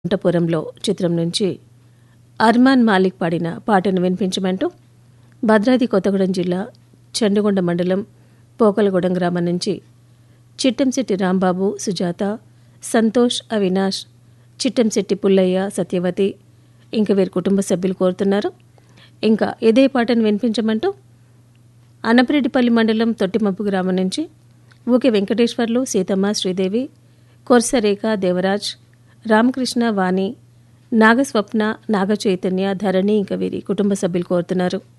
వైకుంఠపురంలో చిత్రం నుంచి అర్మాన్ మాలిక్ పాడిన పాటను వినిపించమంటూ భద్రాద్రి కొత్తగూడెం జిల్లా చండగొండ మండలం పోకలగూడెం గ్రామం నుంచి చిట్టంశెట్టి రాంబాబు సుజాత సంతోష్ అవినాష్ చిట్టంశెట్టి పుల్లయ్య సత్యవతి ఇంకా వీరి కుటుంబ సభ్యులు కోరుతున్నారు ఇంకా ఇదే పాటను వినిపించమంటూ అనపరెడ్డిపల్లి మండలం తొట్టిమప్పు గ్రామం నుంచి ఊకే వెంకటేశ్వర్లు సీతమ్మ శ్రీదేవి కొర్సరేఖ దేవరాజ్ రామకృష్ణ వాణి నాగస్వప్న నాగచైతన్య ధరణి ఇంకా వీరి కుటుంబ సభ్యులు కోరుతున్నారు